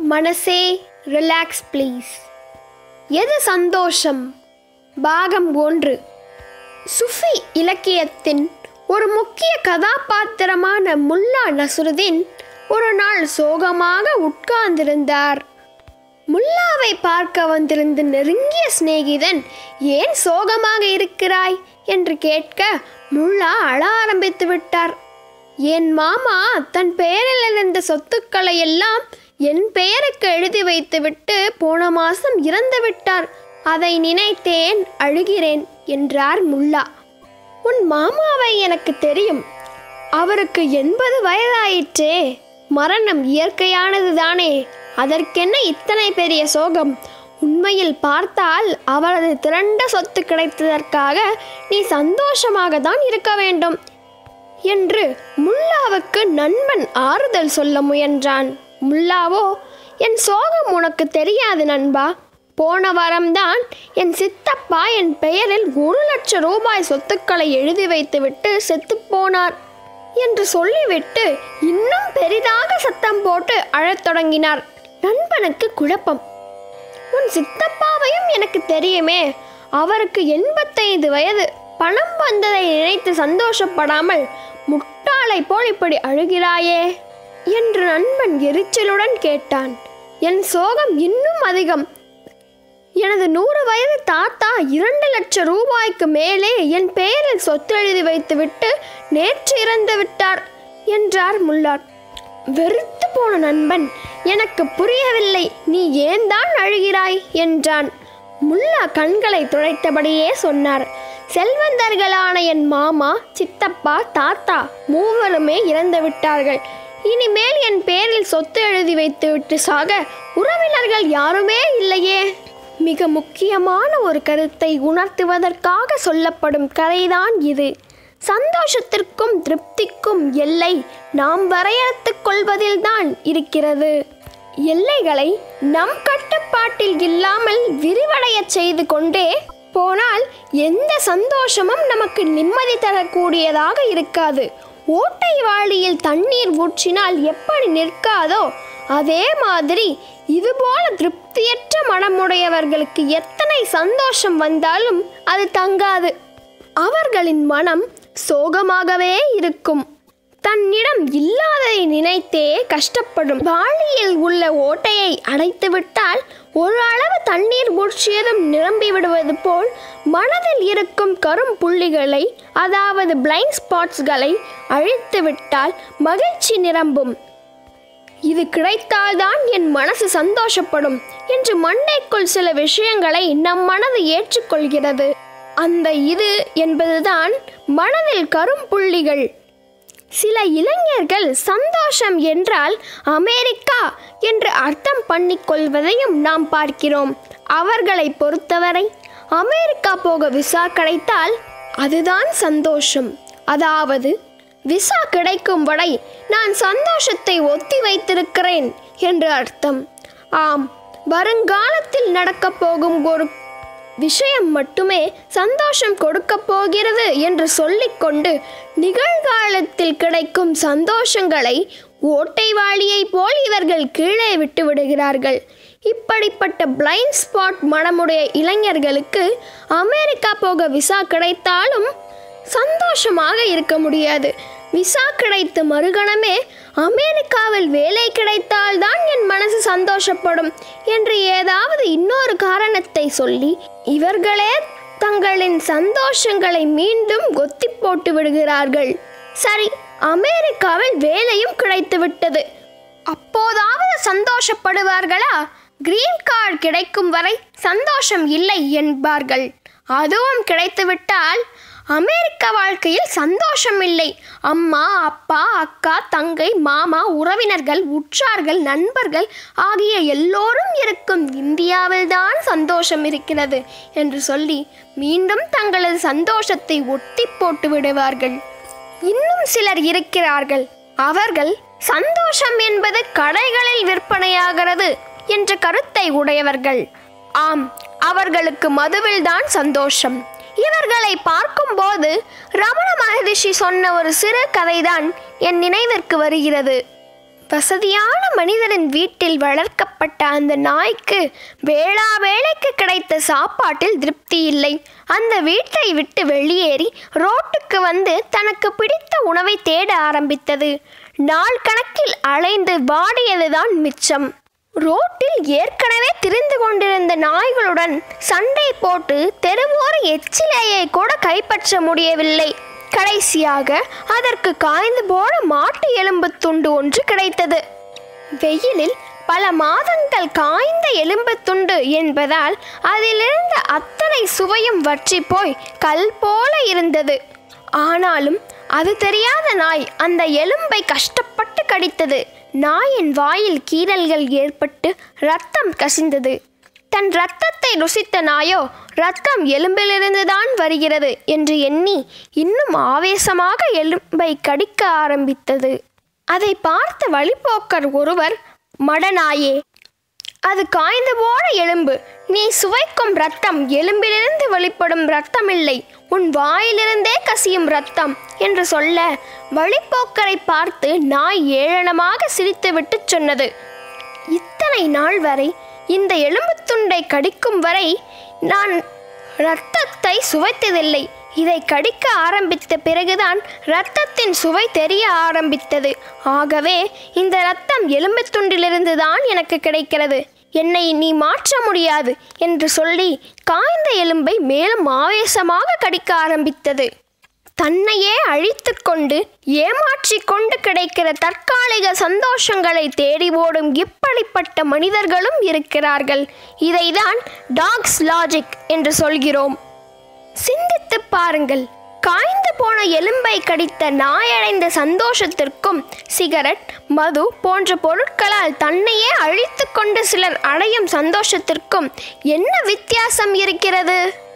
மனசே relax please எது சந்தோஷம் பாகம் ஒன்று சுஃபி இலக்கியத்தின் ஒரு முக்கிய கதாபாத்திரமான முல்லா நசுருதீன் ஒரு நாள் சோகமாக உட்கார்ந்திருந்தார் முல்லாவை பார்க்க வந்திருந்த நெருங்கிய சிநேகிதன் ஏன் சோகமாக இருக்கிறாய் என்று கேட்க முல்லா அழ ஆரம்பித்து விட்டார் என் மாமா தன் பெயரில் இருந்த சொத்துக்களை எல்லாம் என் பெயருக்கு எழுதி வைத்துவிட்டு போன மாசம் இறந்து விட்டார் அதை நினைத்தேன் அழுகிறேன் என்றார் முல்லா உன் மாமாவை எனக்கு தெரியும் அவருக்கு எண்பது வயதாயிற்றே மரணம் இயற்கையானது தானே அதற்கென்ன இத்தனை பெரிய சோகம் உண்மையில் பார்த்தால் அவரது திரண்ட சொத்து கிடைத்ததற்காக நீ சந்தோஷமாக தான் இருக்க வேண்டும் என்று முல்லாவுக்கு நண்பன் ஆறுதல் சொல்ல முயன்றான் முல்லாவோ என் சோகம் உனக்கு தெரியாது நண்பா போன வாரம்தான் என் சித்தப்பா என் பெயரில் ஒரு லட்சம் ரூபாய் சொத்துக்களை எழுதி வைத்துவிட்டு செத்துப்போனார் என்று சொல்லிவிட்டு இன்னும் பெரிதாக சத்தம் போட்டு அழத் தொடங்கினார் நண்பனுக்கு குழப்பம் உன் சித்தப்பாவையும் எனக்கு தெரியுமே அவருக்கு எண்பத்தைந்து வயது பணம் வந்ததை நினைத்து சந்தோஷப்படாமல் முட்டாளை போல் இப்படி அழுகிறாயே என்று நண்பன் எரிச்சலுடன் கேட்டான் என் சோகம் இன்னும் அதிகம் எனது நூறு வயது தாத்தா இரண்டு லட்சம் ரூபாய்க்கு மேலே என் பெயரில் சொத்து எழுதி வைத்துவிட்டு நேற்று இறந்து விட்டார் என்றார் முல்லார் வெறுத்து போன நண்பன் எனக்கு புரியவில்லை நீ ஏன் தான் அழுகிறாய் என்றான் முல்லா கண்களை துடைத்தபடியே சொன்னார் செல்வந்தர்களான என் மாமா சித்தப்பா தாத்தா மூவருமே இறந்து விட்டார்கள் இனிமேல் என் பேரில் சொத்து எழுதி வைத்துவிட்டு சாக உறவினர்கள் யாருமே இல்லையே மிக முக்கியமான ஒரு கருத்தை உணர்த்துவதற்காக சொல்லப்படும் கதைதான் இது சந்தோஷத்திற்கும் திருப்திக்கும் எல்லை நாம் வரையறுத்துக் கொள்வதில்தான் இருக்கிறது எல்லைகளை நம் கட்டுப்பாட்டில் இல்லாமல் விரிவடையச் செய்து கொண்டே போனால் எந்த சந்தோஷமும் நமக்கு நிம்மதி தரக்கூடியதாக இருக்காது ஓட்டை வாளியில் தண்ணீர் ஊற்றினால் எப்படி நிற்காதோ அதே மாதிரி இதுபோல திருப்தியற்ற மனமுடையவர்களுக்கு எத்தனை சந்தோஷம் வந்தாலும் அது தங்காது அவர்களின் மனம் சோகமாகவே இருக்கும் தன்னிடம் இல்லாததை நினைத்தே கஷ்டப்படும் வாளியில் உள்ள ஓட்டையை அடைத்து விட்டால் ஒரு அளவு தண்ணீர் ஊற்றியதும் நிரம்பி விடுவது போல் மனதில் இருக்கும் கரும் புள்ளிகளை அதாவது பிளைண்ட் ஸ்பாட்ஸ்களை அழித்து விட்டால் மகிழ்ச்சி நிரம்பும் இது கிடைத்தால்தான் என் மனசு சந்தோஷப்படும் என்று மண்டைக்குள் சில விஷயங்களை நம் மனது ஏற்றுக்கொள்கிறது அந்த இது என்பதுதான் மனதில் கரும்புள்ளிகள் சில இளைஞர்கள் சந்தோஷம் என்றால் அமெரிக்கா என்று அர்த்தம் பண்ணிக்கொள்வதையும் நாம் பார்க்கிறோம் அவர்களை பொறுத்தவரை அமெரிக்கா போக விசா கிடைத்தால் அதுதான் சந்தோஷம் அதாவது விசா கிடைக்கும் வரை நான் சந்தோஷத்தை ஒத்தி வைத்திருக்கிறேன் என்று அர்த்தம் ஆம் வருங்காலத்தில் நடக்கப் போகும் ஒரு விஷயம் மட்டுமே சந்தோஷம் கொடுக்கப் போகிறது என்று சொல்லிக்கொண்டு நிகழ்காலத்தில் கிடைக்கும் சந்தோஷங்களை ஓட்டை வாளியைப் போல் இவர்கள் கீழே விட்டு விடுகிறார்கள் இப்படிப்பட்ட பிளைண்ட் ஸ்பாட் மனமுடைய இளைஞர்களுக்கு அமெரிக்கா போக விசா கிடைத்தாலும் சந்தோஷமாக இருக்க முடியாது விசா கிடைத்த மறுகணமே அமெரிக்காவில் வேலை கிடைத்தால்தான் என் மனசு சந்தோஷப்படும் என்று ஏதாவது இன்னொரு காரணத்தை சொல்லி இவர்களே தங்களின் சந்தோஷங்களை மீண்டும் கொத்தி போட்டு விடுகிறார்கள் சரி அமெரிக்காவில் வேலையும் கிடைத்து விட்டது அப்போதாவது சந்தோஷப்படுவார்களா கிரீன் கார்டு கிடைக்கும் வரை சந்தோஷம் இல்லை என்பார்கள் அதுவும் கிடைத்துவிட்டால் அமெரிக்க வாழ்க்கையில் சந்தோஷம் இல்லை அம்மா அப்பா அக்கா தங்கை மாமா உறவினர்கள் உற்றார்கள் நண்பர்கள் ஆகிய எல்லோரும் இருக்கும் இந்தியாவில்தான் சந்தோஷம் இருக்கிறது என்று சொல்லி மீண்டும் தங்களது சந்தோஷத்தை ஒட்டி போட்டு விடுவார்கள் இன்னும் சிலர் இருக்கிறார்கள் அவர்கள் சந்தோஷம் என்பது கடைகளில் விற்பனையாகிறது என்ற கருத்தை உடையவர்கள் ஆம் அவர்களுக்கு மதுவில்தான் சந்தோஷம் இவர்களை பார்க்கும்போது ரமண மகரிஷி சொன்ன ஒரு சிறு கதைதான் என் நினைவிற்கு வருகிறது வசதியான மனிதரின் வீட்டில் வளர்க்கப்பட்ட வளர்க்கப்பட்ட அந்த நாய்க்கு வேளா வேளைக்கு கிடைத்த சாப்பாட்டில் திருப்தி இல்லை அந்த வீட்டை விட்டு வெளியேறி ரோட்டுக்கு வந்து தனக்கு பிடித்த உணவை தேட ஆரம்பித்தது நாள் கணக்கில் அலைந்து வாடியதுதான் மிச்சம் ரோட்டில் ஏற்கனவே திரிந்து கொண்டிருந்த நாய்களுடன் சண்டை போட்டு தெருவோர எச்சிலையை கூட கைப்பற்ற முடியவில்லை கடைசியாக அதற்கு காய்ந்து போன மாட்டு எலும்பு துண்டு ஒன்று கிடைத்தது வெயிலில் பல மாதங்கள் காய்ந்த எலும்பு துண்டு என்பதால் அதிலிருந்த அத்தனை சுவையும் வற்றி போய் கல் போல இருந்தது ஆனாலும் அது தெரியாத நாய் அந்த எலும்பை கஷ்டப்பட்டு கடித்தது நாயின் வாயில் கீறல்கள் ஏற்பட்டு ரத்தம் கசிந்தது தன் ரத்தத்தை ருசித்த நாயோ ரத்தம் எலும்பிலிருந்துதான் வருகிறது என்று எண்ணி இன்னும் ஆவேசமாக எலும்பை கடிக்க ஆரம்பித்தது அதை பார்த்த வழிப்போக்கர் ஒருவர் மடநாயே அது காய்ந்து போன எலும்பு நீ சுவைக்கும் ரத்தம் எலும்பிலிருந்து வெளிப்படும் ரத்தமில்லை உன் வாயிலிருந்தே கசியும் ரத்தம் என்று சொல்ல வழிப்போக்கரை பார்த்து நாய் ஏளனமாக சிரித்துவிட்டு சொன்னது இத்தனை நாள் வரை இந்த எலும்புத் துண்டை கடிக்கும் வரை நான் இரத்தத்தை சுவைத்ததில்லை இதை கடிக்க ஆரம்பித்த பிறகுதான் இரத்தத்தின் சுவை தெரிய ஆரம்பித்தது ஆகவே இந்த இரத்தம் எலும்புத் துண்டிலிருந்து தான் எனக்கு கிடைக்கிறது என்னை நீ மாற்ற முடியாது என்று சொல்லி காய்ந்த எலும்பை மேலும் ஆவேசமாக கடிக்க ஆரம்பித்தது தன்னையே அழித்து கொண்டு ஏமாற்றிக் கொண்டு கிடைக்கிற தற்காலிக சந்தோஷங்களை தேடி ஓடும் இப்படிப்பட்ட மனிதர்களும் இருக்கிறார்கள் இதைதான் டாக்ஸ் லாஜிக் என்று சொல்கிறோம் சிந்தித்து பாருங்கள் காய்ந்து போன எலும்பை கடித்த நாயடைந்த சந்தோஷத்திற்கும் சிகரெட் மது போன்ற பொருட்களால் தன்னையே அழித்து கொண்டு சிலர் அடையும் சந்தோஷத்திற்கும் என்ன வித்தியாசம் இருக்கிறது